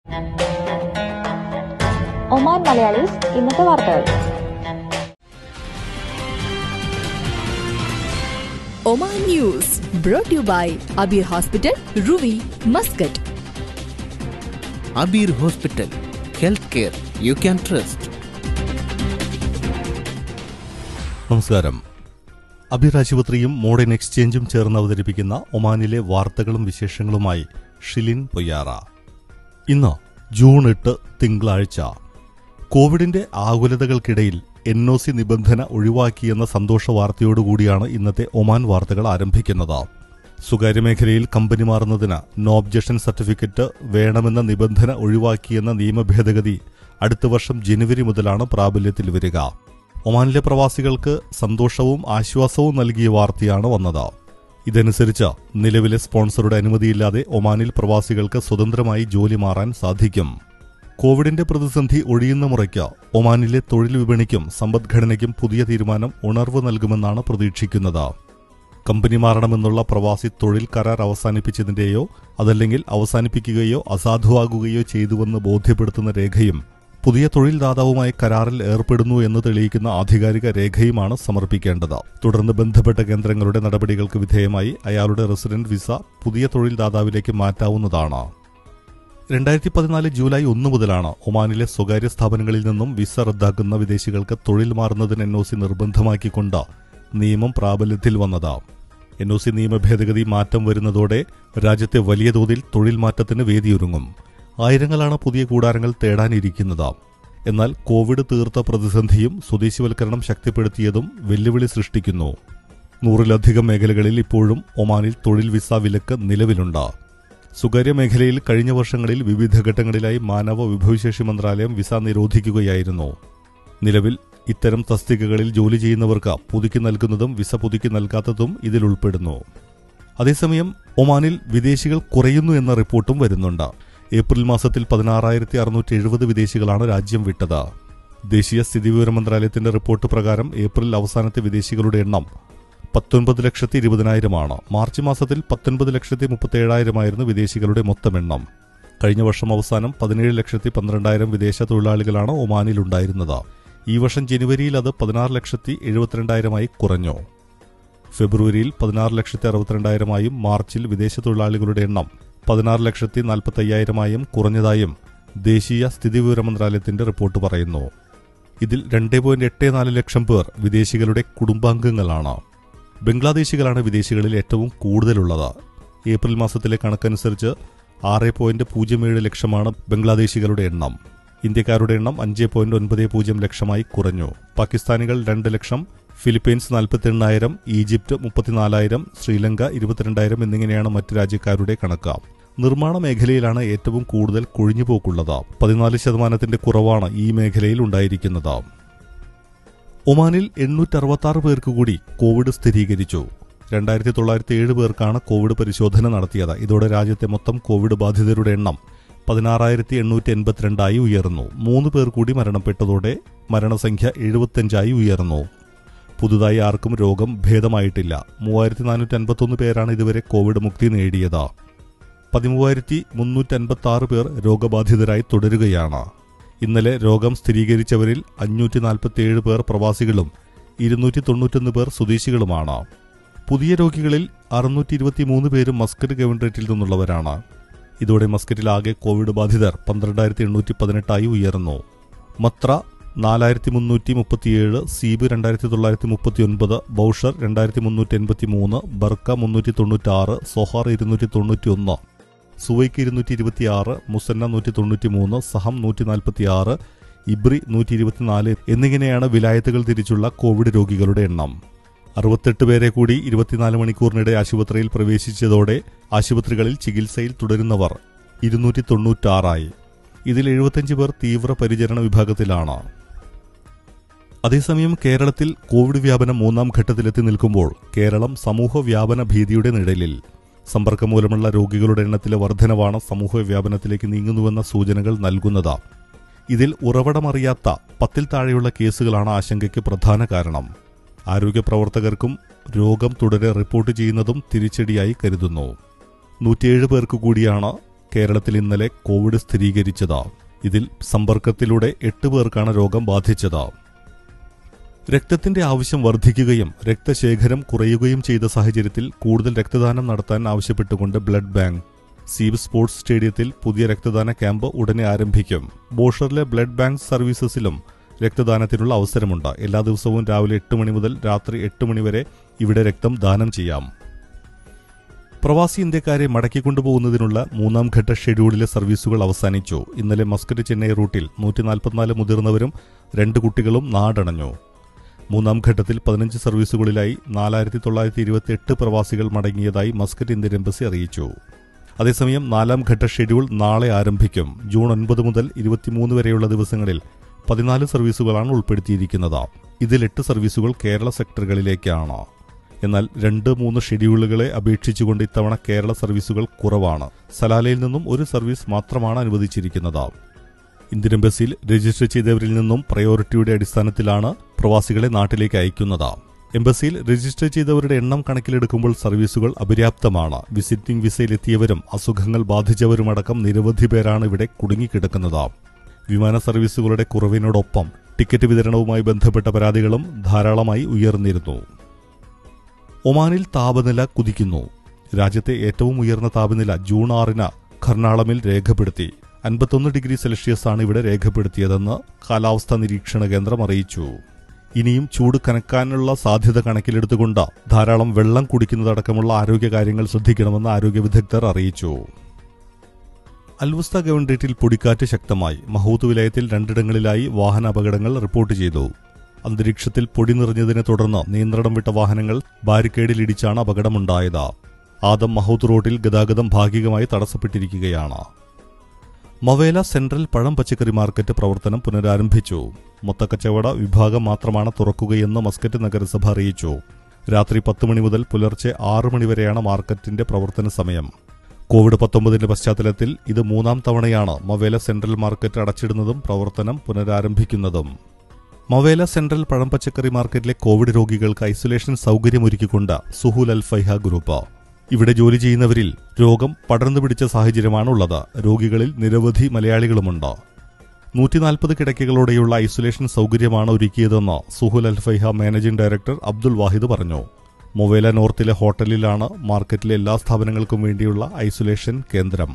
Oman Malayalees ഇന്നത്തെ വാർത്തകൾ Oman News brought to you by Abir Hospital, Ruvi, Muscat. Abir Hospital. Healthcare you can trust. നമസ്കാരം അബിർ ആശുപത്രിയും modern എക്സ്ചേഞ്ചും ചേർന്ന് അവതരിപ്പിക്കുന്ന ഒമാനിലെ വാർത്തകളും വിശേഷങ്ങളുമായി ഷിലിൻ പൊയ്യാറ ഇന്ന് ജൂൺ എട്ട് തിങ്കളാഴ്ച കോവിഡിന്റെ ആകുലതകൾക്കിടയിൽ എൻ ഒ സി നിബന്ധന ഒഴിവാക്കിയെന്ന സന്തോഷ വാർത്തയോടുകൂടിയാണ് ഇന്നത്തെ ഒമാൻ വാർത്തകൾ ആരംഭിക്കുന്നത് സ്വകാര്യ മേഖലയിൽ കമ്പനി മാറുന്നതിന് നോ ഒബ്ജക്ഷൻ സർട്ടിഫിക്കറ്റ് വേണമെന്ന നിബന്ധന ഒഴിവാക്കിയെന്ന നിയമ ഭേദഗതി അടുത്ത വർഷം ജനുവരി മുതലാണ് പ്രാബല്യത്തിൽ വരിക ഒമാനിലെ പ്രവാസികൾക്ക് സന്തോഷവും ആശ്വാസവും നൽകിയ വാർത്തയാണ് വന്നത് ഇതനുസരിച്ച് നിലവിലെ സ്പോൺസറുടെ അനുമതിയില്ലാതെ ഒമാനിൽ പ്രവാസികൾക്ക് സ്വതന്ത്രമായി ജോലി മാറാൻ സാധിക്കും കോവിഡിന്റെ പ്രതിസന്ധി ഒഴിയുന്ന മുറയ്ക്ക് ഒമാനിലെ തൊഴിൽ വിപണിക്കും സമ്പദ്ഘടനയ്ക്കും പുതിയ തീരുമാനം ഉണർവ് നൽകുമെന്നാണ് പ്രതീക്ഷിക്കുന്നത് കമ്പനി മാറണമെന്നുള്ള പ്രവാസി തൊഴിൽ കരാർ അവസാനിപ്പിച്ചതിന്റെയോ അതല്ലെങ്കിൽ അവസാനിപ്പിക്കുകയോ അസാധുവാകുകയോ ചെയ്തുവെന്ന് ബോധ്യപ്പെടുത്തുന്ന രേഖയും പുതിയ തൊഴിൽ ദാതാവുമായി കരാറിൽ ഏർപ്പെടുന്നു എന്ന് തെളിയിക്കുന്ന ആധികാരിക രേഖയുമാണ് സമർപ്പിക്കേണ്ടത് തുടർന്ന് ബന്ധപ്പെട്ട കേന്ദ്രങ്ങളുടെ നടപടികൾക്ക് വിധേയമായി അയാളുടെ റെസിഡന്റ് വിസ പുതിയ തൊഴിൽ ദാതാവിലേക്ക് മാറ്റാവുന്നതാണ് രണ്ടായിരത്തി പതിനാല് ജൂലൈ ഒന്ന് മുതലാണ് ഒമാനിലെ സ്വകാര്യ സ്ഥാപനങ്ങളിൽ നിന്നും വിസ റദ്ദാക്കുന്ന വിദേശികൾക്ക് തൊഴിൽ മാറുന്നതിന് എൻ ഒ സി നിർബന്ധമാക്കിക്കൊണ്ട് നിയമം പ്രാബല്യത്തിൽ വന്നത് എൻ ഒ സി നിയമ ഭേദഗതി മാറ്റം വരുന്നതോടെ രാജ്യത്തെ വലിയ തോതിൽ തൊഴിൽ മാറ്റത്തിന് വേദിയൊരുങ്ങും ആയിരങ്ങളാണ് പുതിയ കൂടാരങ്ങൾ തേടാനിരിക്കുന്നത് എന്നാൽ കോവിഡ് തീർത്ത പ്രതിസന്ധിയും സ്വദേശിവൽക്കരണം ശക്തിപ്പെടുത്തിയതും വെല്ലുവിളി സൃഷ്ടിക്കുന്നു നൂറിലധികം മേഖലകളിൽ ഇപ്പോഴും ഒമാനിൽ തൊഴിൽ വിസ വിലക്ക് നിലവിലുണ്ട് സ്വകാര്യ മേഖലയിൽ കഴിഞ്ഞ വർഷങ്ങളിൽ വിവിധ ഘട്ടങ്ങളിലായി മാനവ വിഭവശേഷി മന്ത്രാലയം വിസ നിരോധിക്കുകയായിരുന്നു നിലവിൽ ഇത്തരം തസ്തികകളിൽ ജോലി ചെയ്യുന്നവർക്ക് പുതുക്കി നൽകുന്നതും വിസ പുതുക്കി നൽകാത്തതും ഇതിൽ ഉൾപ്പെടുന്നു അതേസമയം ഒമാനിൽ വിദേശികൾ കുറയുന്നു എന്ന റിപ്പോർട്ടും വരുന്നുണ്ട് ഏപ്രിൽ മാസത്തിൽ പതിനാറായിരത്തി അറുന്നൂറ്റി എഴുപത് വിദേശികളാണ് രാജ്യം വിട്ടത് ദേശീയ സ്ഥിതിവിവര മന്ത്രാലയത്തിന്റെ റിപ്പോർട്ട് പ്രകാരം ഏപ്രിൽ അവസാനത്തെ വിദേശികളുടെ എണ്ണം പത്തൊൻപത് ലക്ഷത്തി ഇരുപതിനായിരമാണ് മാർച്ച് മാസത്തിൽ പത്തൊൻപത് ലക്ഷത്തി മുപ്പത്തേഴായിരമായിരുന്നു വിദേശികളുടെ മൊത്തം എണ്ണം കഴിഞ്ഞ വർഷം അവസാനം പതിനേഴ് ലക്ഷത്തി പന്ത്രണ്ടായിരം വിദേശ തൊഴിലാളികളാണ് ഒമാനിലുണ്ടായിരുന്നത് ഈ വർഷം ജനുവരിയിൽ അത് പതിനാറ് ലക്ഷത്തി എഴുപത്തിരണ്ടായിരമായി കുറഞ്ഞു ഫെബ്രുവരിയിൽ പതിനാറ് ലക്ഷത്തി അറുപത്തിരണ്ടായിരമായും മാർച്ചിൽ വിദേശ തൊഴിലാളികളുടെ എണ്ണം പതിനാറ് ലക്ഷത്തി നാൽപ്പത്തയ്യായിരമായും കുറഞ്ഞതായും ദേശീയ സ്ഥിതിവിവര മന്ത്രാലയത്തിന്റെ റിപ്പോർട്ട് പറയുന്നു ഇതിൽ രണ്ട് പോയിന്റ് എട്ട് നാല് ലക്ഷം പേർ വിദേശികളുടെ കുടുംബാംഗങ്ങളാണ് ബംഗ്ലാദേശികളാണ് വിദേശികളിൽ ഏറ്റവും കൂടുതലുള്ളത് ഏപ്രിൽ മാസത്തിലെ കണക്കനുസരിച്ച് ആറ് പോയിന്റ് പൂജ്യം ഏഴ് ലക്ഷമാണ് ബംഗ്ലാദേശികളുടെ എണ്ണം ഇന്ത്യക്കാരുടെ എണ്ണം അഞ്ച് പോയിന്റ് ഒൻപത് പൂജ്യം ലക്ഷമായി കുറഞ്ഞു പാകിസ്ഥാനികൾ രണ്ട് ലക്ഷം ഫിലിപ്പീൻസ് നാൽപ്പത്തി എണ്ണായിരം ഈജിപ്ത് മുപ്പത്തിനാലായിരം ശ്രീലങ്ക ഇരുപത്തിരണ്ടായിരം എന്നിങ്ങനെയാണ് മറ്റ് രാജ്യക്കാരുടെ കണക്ക് നിർമ്മാണ മേഖലയിലാണ് ഏറ്റവും കൂടുതൽ കൊഴിഞ്ഞുപോക്കുള്ളത് പതിനാല് ശതമാനത്തിന്റെ കുറവാണ് ഈ മേഖലയിൽ ഉണ്ടായിരിക്കുന്നത് ഒമാനിൽ എണ്ണൂറ്റി അറുപത്തി ആറ് പേർക്ക് കൂടി കോവിഡ് സ്ഥിരീകരിച്ചു രണ്ടായിരത്തി തൊള്ളായിരത്തി ഏഴ് പേർക്കാണ് കോവിഡ് പരിശോധന നടത്തിയത് ഇതോടെ രാജ്യത്തെ മൊത്തം കോവിഡ് ബാധിതരുടെ എണ്ണം പതിനാറായിരത്തി എണ്ണൂറ്റി എൺപത്തിരണ്ടായി ഉയർന്നു മൂന്ന് പേർ കൂടി മരണപ്പെട്ടതോടെ മരണസംഖ്യ എഴുപത്തിയഞ്ചായി ഉയർന്നു പുതുതായി ആർക്കും രോഗം ഭേദമായിട്ടില്ല മൂവായിരത്തി നാനൂറ്റി അൻപത്തൊന്ന് പേരാണ് ഇതുവരെ കോവിഡ് മുക്തി നേടിയത് പതിമൂവായിരത്തി മുന്നൂറ്റി അൻപത്തി ആറ് പേർ രോഗബാധിതരായി തുടരുകയാണ് ഇന്നലെ രോഗം സ്ഥിരീകരിച്ചവരിൽ അഞ്ഞൂറ്റി നാൽപ്പത്തിയേഴ് പേർ പ്രവാസികളും ഇരുന്നൂറ്റി തൊണ്ണൂറ്റൊന്ന് പേർ സ്വദേശികളുമാണ് പുതിയ രോഗികളിൽ അറുന്നൂറ്റി ഇരുപത്തിമൂന്ന് പേരും മസ്കറ്റ് ഗവൺറേറ്റിൽ നിന്നുള്ളവരാണ് ഇതോടെ മസ്കറ്റിൽ ആകെ കോവിഡ് ബാധിതർ പന്ത്രണ്ടായിരത്തി എണ്ണൂറ്റി പതിനെട്ടായി ഉയർന്നു മത്ര നാലായിരത്തി മുന്നൂറ്റി മുപ്പത്തിയേഴ് സീബ് രണ്ടായിരത്തി തൊള്ളായിരത്തി മുപ്പത്തി ഒൻപത് ബൌഷർ രണ്ടായിരത്തി മുന്നൂറ്റി എൺപത്തി മൂന്ന് ബർക്ക മുന്നൂറ്റി തൊണ്ണൂറ്റി ആറ് സൊഹാർ ഇരുന്നൂറ്റി തൊണ്ണൂറ്റി ഒന്ന് സുവൈക്ക് ഇരുന്നൂറ്റി ഇരുപത്തിയാറ് മുസന്ന നൂറ്റി തൊണ്ണൂറ്റി മൂന്ന് സഹം നൂറ്റി നാൽപ്പത്തി ആറ് ഇബ്രി നൂറ്റി ഇരുപത്തിനാല് എന്നിങ്ങനെയാണ് വിലായത്തുകൾ തിരിച്ചുള്ള കോവിഡ് രോഗികളുടെ എണ്ണം അറുപത്തെട്ട് പേരെ കൂടി ഇരുപത്തിനാല് മണിക്കൂറിനിടെ ആശുപത്രിയിൽ പ്രവേശിച്ചതോടെ ആശുപത്രികളിൽ ചികിത്സയിൽ തുടരുന്നവർ ഇരുന്നൂറ്റി തൊണ്ണൂറ്റാറായി ഇതിൽ എഴുപത്തഞ്ച് പേർ തീവ്ര പരിചരണ വിഭാഗത്തിലാണ് അതേസമയം കേരളത്തിൽ കോവിഡ് വ്യാപനം മൂന്നാം ഘട്ടത്തിലെത്തി നിൽക്കുമ്പോൾ കേരളം സമൂഹ വ്യാപന ഭീതിയുടെ നിഴലിൽ സമ്പർക്കം മൂലമുള്ള രോഗികളുടെ എണ്ണത്തിലെ വർധനവാണ് സമൂഹ വ്യാപനത്തിലേക്ക് നീങ്ങുന്നുവെന്ന സൂചനകൾ നൽകുന്നത് ഇതിൽ ഉറവിടമറിയാത്ത പത്തിൽ താഴെയുള്ള കേസുകളാണ് ആശങ്കയ്ക്ക് പ്രധാന കാരണം ആരോഗ്യ പ്രവർത്തകർക്കും രോഗം തുടരെ റിപ്പോർട്ട് ചെയ്യുന്നതും തിരിച്ചടിയായി കരുതുന്നു നൂറ്റിയേഴ് പേർക്ക് കൂടിയാണ് കേരളത്തിൽ ഇന്നലെ കോവിഡ് സ്ഥിരീകരിച്ചത് ഇതിൽ സമ്പർക്കത്തിലൂടെ എട്ട് പേർക്കാണ് രോഗം ബാധിച്ചത് രക്തത്തിന്റെ ആവശ്യം വർദ്ധിക്കുകയും രക്തശേഖരം കുറയുകയും ചെയ്ത സാഹചര്യത്തിൽ കൂടുതൽ രക്തദാനം നടത്താൻ ആവശ്യപ്പെട്ടുകൊണ്ട് ബ്ലഡ് ബാങ്ക് സീബ് സ്പോർട്സ് സ്റ്റേഡിയത്തിൽ പുതിയ രക്തദാന ക്യാമ്പ് ഉടനെ ആരംഭിക്കും ബോഷറിലെ ബ്ലഡ് ബാങ്ക് സർവീസസിലും രക്തദാനത്തിനുള്ള അവസരമുണ്ട് എല്ലാ ദിവസവും രാവിലെ എട്ട് മണി മുതൽ രാത്രി എട്ട് മണി വരെ ഇവിടെ രക്തം ദാനം ചെയ്യാം പ്രവാസി ഇന്ത്യക്കാരെ മടക്കിക്കൊണ്ടുപോകുന്നതിനുള്ള മൂന്നാം ഘട്ട ഷെഡ്യൂളിലെ സർവീസുകൾ അവസാനിച്ചു ഇന്നലെ മസ്കറ്റ് ചെന്നൈ റൂട്ടിൽ നൂറ്റി നാൽപ്പത്തിനാല് മുതിർന്നവരും രണ്ട് കുട്ടികളും നാടണഞ്ഞു മൂന്നാം ഘട്ടത്തിൽ പതിനഞ്ച് സർവീസുകളിലായി നാലായിരത്തി തൊള്ളായിരത്തി ഇരുപത്തി എട്ട് പ്രവാസികൾ മടങ്ങിയതായി മസ്കറ്റ് ഇന്ത്യൻ എംബസി അറിയിച്ചു അതേസമയം നാലാം ഘട്ട ഷെഡ്യൂൾ നാളെ ആരംഭിക്കും ജൂൺ ഒൻപത് മുതൽ ഇരുപത്തിമൂന്ന് വരെയുള്ള ദിവസങ്ങളിൽ പതിനാല് സർവീസുകളാണ് ഉൾപ്പെടുത്തിയിരിക്കുന്നത് ഇതിൽ എട്ട് സർവീസുകൾ കേരള സെക്ടറുകളിലേക്കാണ് എന്നാൽ രണ്ട് മൂന്ന് ഷെഡ്യൂളുകളെ അപേക്ഷിച്ചുകൊണ്ട് ഇത്തവണ കേരള സർവീസുകൾ കുറവാണ് സലാലയിൽ നിന്നും ഒരു സർവീസ് മാത്രമാണ് അനുവദിച്ചിരിക്കുന്നത് ഇന്ത്യൻ എംബസിയിൽ രജിസ്റ്റർ ചെയ്തവരിൽ നിന്നും പ്രയോറിറ്റിയുടെ അടിസ്ഥാനത്തിലാണ് പ്രവാസികളെ നാട്ടിലേക്ക് അയക്കുന്നത് എംബസിയിൽ രജിസ്റ്റർ ചെയ്തവരുടെ എണ്ണം കണക്കിലെടുക്കുമ്പോൾ സർവീസുകൾ അപര്യാപ്തമാണ് വിസിറ്റിംഗ് വിസയിലെത്തിയവരും അസുഖങ്ങൾ ബാധിച്ചവരുമടക്കം നിരവധി പേരാണ് ഇവിടെ കുടുങ്ങിക്കിടക്കുന്നത് വിമാന സർവീസുകളുടെ കുറവിനോടൊപ്പം ടിക്കറ്റ് വിതരണവുമായി ബന്ധപ്പെട്ട പരാതികളും ധാരാളമായി ഉയർന്നിരുന്നു ഒമാനിൽ താപനില കുതിക്കുന്നു രാജ്യത്തെ ഏറ്റവും ഉയർന്ന താപനില ജൂൺ ആറിന് കർണാളമിൽ രേഖപ്പെടുത്തി അൻപത്തൊന്ന് ഡിഗ്രി സെൽഷ്യസ് ആണ് ഇവിടെ രേഖപ്പെടുത്തിയതെന്ന് കാലാവസ്ഥാ നിരീക്ഷണ കേന്ദ്രം അറിയിച്ചു ഇനിയും ചൂട് കനക്കാനുള്ള സാധ്യത കണക്കിലെടുത്തുകൊണ്ട് ധാരാളം വെള്ളം കുടിക്കുന്നതടക്കമുള്ള ആരോഗ്യകാര്യങ്ങൾ ശ്രദ്ധിക്കണമെന്ന് ആരോഗ്യ വിദഗ്ധർ അറിയിച്ചു അൽവുസ്ത ഗവൺറേറ്റിൽ പൊടിക്കാറ്റ് ശക്തമായി മഹൂത്ത് വിലയത്തിൽ രണ്ടിടങ്ങളിലായി വാഹന അപകടങ്ങൾ റിപ്പോർട്ട് ചെയ്തു അന്തരീക്ഷത്തിൽ പൊടി നിറഞ്ഞതിനെ തുടർന്ന് നിയന്ത്രണം വിട്ട വാഹനങ്ങൾ ബാരിക്കേഡിലിടിച്ചാണ് അപകടമുണ്ടായത് ആദം മഹൂത്ത് റോഡിൽ ഗതാഗതം ഭാഗികമായി തടസ്സപ്പെട്ടിരിക്കുകയാണ് മവേല സെൻട്രൽ പഴം പച്ചക്കറി മാർക്കറ്റ് പ്രവർത്തനം പുനരാരംഭിച്ചു മൊത്തക്കച്ചവട വിഭാഗം മാത്രമാണ് തുറക്കുകയെന്ന് മസ്കറ്റ് നഗരസഭ അറിയിച്ചു രാത്രി പത്ത് മണി മുതൽ പുലർച്ചെ ആറ് മണിവരെയാണ് മാർക്കറ്റിന്റെ പ്രവർത്തന സമയം കോവിഡ് പത്തൊമ്പതിന്റെ പശ്ചാത്തലത്തിൽ ഇത് മൂന്നാം തവണയാണ് മവേല സെൻട്രൽ മാർക്കറ്റ് അടച്ചിടുന്നതും പ്രവർത്തനം പുനരാരംഭിക്കുന്നതും മവേല സെൻട്രൽ പഴം പച്ചക്കറി മാർക്കറ്റിലെ കോവിഡ് രോഗികൾക്ക് ഐസൊലേഷൻ സൗകര്യമൊരുക്കിക്കൊണ്ട് സുഹുൽ അൽ ഫൈഹ ഗ്രൂപ്പ് ഇവിടെ ജോലി ചെയ്യുന്നവരിൽ രോഗം പടർന്നു പിടിച്ച സാഹചര്യമാണുള്ളത് രോഗികളിൽ നിരവധി മലയാളികളുമുണ്ട് നൂറ്റിനാൽപ്പത് കിടക്കകളോടെയുള്ള ഐസൊലേഷൻ സൗകര്യമാണ് ഒരുക്കിയതെന്ന് Suhul Al Faiha managing director Abdul Wahid പറഞ്ഞു മൊവേല നോർത്തിലെ ഹോട്ടലിലാണ് മാർക്കറ്റിലെ എല്ലാ സ്ഥാപനങ്ങൾക്കും വേണ്ടിയുള്ള ഐസൊലേഷൻ കേന്ദ്രം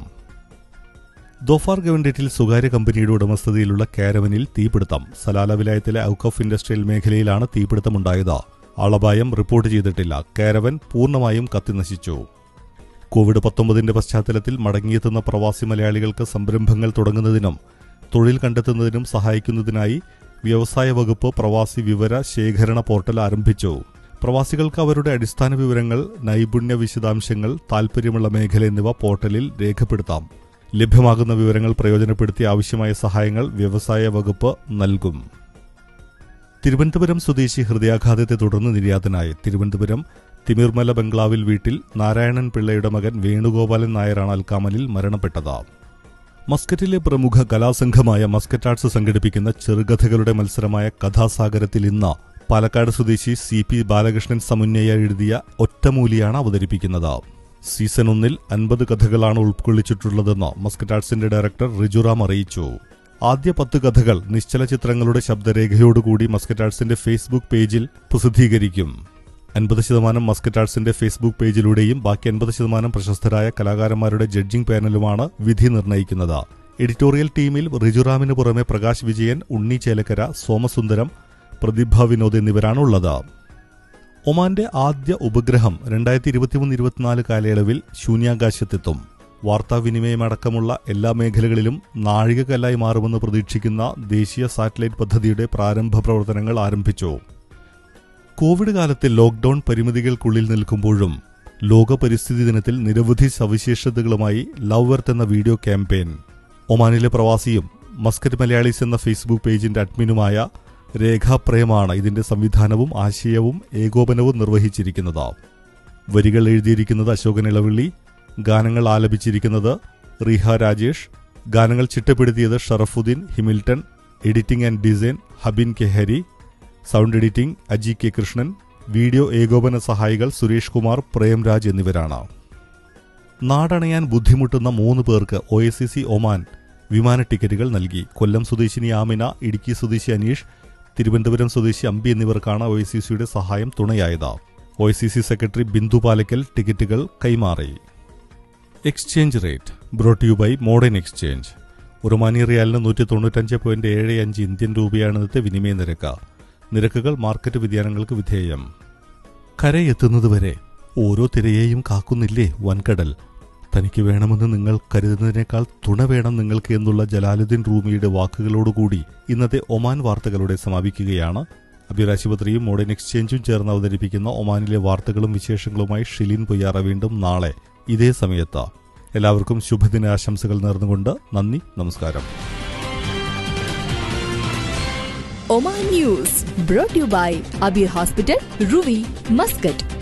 ദോഫാർ ഗവൺറേറ്റിൽ സ്വകാര്യ കമ്പനിയുടെ ഉടമസ്ഥതയിലുള്ള കാരവനിൽ തീപിടുത്തം സലാല വിലായത്തിലെ ഔക്കഫ് ഇൻഡസ്ട്രിയൽ മേഖലയിലാണ് തീപിടുത്തമുണ്ടായത് ആളപായം റിപ്പോർട്ട് ചെയ്തിട്ടില്ല കാരവൻ പൂർണ്ണമായും കത്തിനശിച്ചു കോവിഡ് പത്തൊമ്പതിന്റെ പശ്ചാത്തലത്തിൽ മടങ്ങിയെത്തുന്ന പ്രവാസി മലയാളികൾക്ക് സംരംഭങ്ങൾ തുടങ്ങുന്നതിനും തൊഴിൽ കണ്ടെത്തുന്നതിനും സഹായിക്കുന്നതിനായി വ്യവസായ വകുപ്പ് പ്രവാസി വിവര ശേഖരണ പോർട്ടൽ ആരംഭിച്ചു പ്രവാസികൾക്ക് അവരുടെ അടിസ്ഥാന വിവരങ്ങൾ നൈപുണ്യ വിശദാംശങ്ങൾ താൽപ്പര്യമുള്ള മേഖല എന്നിവ പോർട്ടലിൽ രേഖപ്പെടുത്താം ലഭ്യമാകുന്ന വിവരങ്ങൾ പ്രയോജനപ്പെടുത്തി ആവശ്യമായ സഹായങ്ങൾ വ്യവസായ വകുപ്പ് നൽകും തിരുവനന്തപുരം സ്വദേശി ഹൃദയാഘാതത്തെ തുടർന്ന് നിര്യാതനായി തിരുവനന്തപുരം തിമിർമല ബംഗ്ലാവിൽ വീട്ടിൽ നാരായണൻ പിള്ളയുടെ മകൻ വേണുഗോപാലൻ നായരാണ് അൽക്കാമലിൽ മരണപ്പെട്ടത് മസ്കറ്റിലെ പ്രമുഖ കലാസംഘമായ മസ്കറ്റ് ആർട്സ് സംഘടിപ്പിക്കുന്ന ചെറുകഥകളുടെ മത്സരമായ കഥാസാഗരത്തിൽ ഇന്ന് പാലക്കാട് സ്വദേശി സി പി ബാലകൃഷ്ണൻ സമുന്നയ എഴുതിയ ഒറ്റമൂലിയാണ് അവതരിപ്പിക്കുന്നത് സീസൺ ഒന്നിൽ അൻപത് കഥകളാണ് ഉൾക്കൊള്ളിച്ചിട്ടുള്ളതെന്ന് മസ്കറ്റ് ആർട്സിന്റെ ഡയറക്ടർ റിജുറാം അറിയിച്ചു ആദ്യ പത്ത് കഥകൾ നിശ്ചല ചിത്രങ്ങളുടെ ശബ്ദരേഖയോടുകൂടി മസ്കറ്റ് ആർട്സിന്റെ ഫേസ്ബുക്ക് പേജിൽ പ്രസിദ്ധീകരിക്കും അൻപത് ശതമാനം മസ്കറ്റ് ആർട്സിന്റെ ഫേസ്ബുക്ക് പേജിലൂടെയും ബാക്കി അൻപത് ശതമാനം പ്രശസ്തരായ കലാകാരന്മാരുടെ ജഡ്ജിംഗ് പാനലുമാണ് വിധി നിർണ്ണയിക്കുന്നത് എഡിറ്റോറിയൽ ടീമിൽ റിജുറാമിന് പുറമെ പ്രകാശ് വിജയൻ ഉണ്ണി ചേലക്കര സോമസുന്ദരം പ്രതിഭ വിനോദ് എന്നിവരാണുള്ളത് ഒമാന്റെ ആദ്യ ഉപഗ്രഹം രണ്ടായിരത്തി ഇരുപത്തിമൂന്ന് ഇരുപത്തിനാല് കാലയളവിൽ ശൂന്യാകാശത്തെത്തും വാർത്താവിനിമയമടക്കമുള്ള എല്ലാ മേഖലകളിലും നാഴികക്കല്ലായി മാറുമെന്ന് പ്രതീക്ഷിക്കുന്ന ദേശീയ സാറ്റലൈറ്റ് പദ്ധതിയുടെ പ്രാരംഭ പ്രവർത്തനങ്ങൾ ആരംഭിച്ചു കോവിഡ് കാലത്തെ ലോക്ഡൌൺ പരിമിതികൾക്കുള്ളിൽ നിൽക്കുമ്പോഴും ലോക പരിസ്ഥിതി ദിനത്തിൽ നിരവധി സവിശേഷതകളുമായി ലവ് എർത്ത് എന്ന വീഡിയോ ക്യാമ്പയിൻ ഒമാനിലെ പ്രവാസിയും മസ്കറ്റ് മലയാളീസ് എന്ന ഫേസ്ബുക്ക് പേജിന്റെ അഡ്മിനുമായ രേഖാപ്രയമാണ് ഇതിന്റെ സംവിധാനവും ആശയവും ഏകോപനവും നിർവഹിച്ചിരിക്കുന്നത് വരികൾ എഴുതിയിരിക്കുന്നത് അശോകൻ ഇളവള്ളി ഗാനങ്ങൾ ആലപിച്ചിരിക്കുന്നത് റിഹ രാജേഷ് ഗാനങ്ങൾ ചിട്ടപ്പെടുത്തിയത് Sharafuddin Himilton editing and design Habin Kehari sound editing Aji K Krishnan video ഏകോപന സഹായികൾ സുരേഷ് കുമാർ പ്രേംരാജ് എന്നിവരാണ് നാടണയാൻ ബുദ്ധിമുട്ടുന്ന മൂന്ന് പേർക്ക് O S C C Oman വിമാന ടിക്കറ്റുകൾ നൽകി കൊല്ലം സ്വദേശിനി ആമിന ഇടുക്കി സ്വദേശി അനീഷ് തിരുവനന്തപുരം സ്വദേശി അമ്പി എന്നിവർക്കാണ് ഒ എസ് സി സിയുടെ സഹായം തുണയായത് O S C C secretary Bindu Palakkal ടിക്കറ്റുകൾ കൈമാറി exchange rate brought you by modern exchange Omani റിയാലിന് നൂറ്റി തൊണ്ണൂറ്റഞ്ച് പോയിന്റ് ഏഴ് അഞ്ച് ഇന്ത്യൻ രൂപയാണ് ഇന്നത്തെ വിനിമയ നിരക്ക് നിരക്കുകൾ മാർക്കറ്റ് വ്യതിയാനങ്ങൾക്ക് വിധേയം കരയെത്തുന്നതുവരെ ഓരോ തിരയെയും കാക്കുന്നില്ലേ വൻകടൽ തനിക്ക് വേണമെന്ന് നിങ്ങൾ കരുതുന്നതിനേക്കാൾ തുണ വേണം നിങ്ങൾക്ക് എന്നുള്ള ജലാലുദ്ദീൻ റൂമിയുടെ വാക്കുകളോടുകൂടി ഇന്നത്തെ ഒമാൻ വാർത്തകളുടെ സമാപിക്കുകയാണ് അബിറാശുപത്രിയും മോഡേൺ എക്സ്ചേഞ്ചും ചേർന്ന് അവതരിപ്പിക്കുന്ന ഒമാനിലെ വാർത്തകളും വിശേഷങ്ങളുമായി ഷിലിൻ പൊയ്യാറ വീണ്ടും നാളെ ഇതേ സമയത്ത് എല്ലാവർക്കും ശുഭദിനാശംസകൾ നേർന്നുകൊണ്ട് നന്ദി നമസ്കാരം Oman News brought to you by Abir Hospital, Ruvi, Muscat.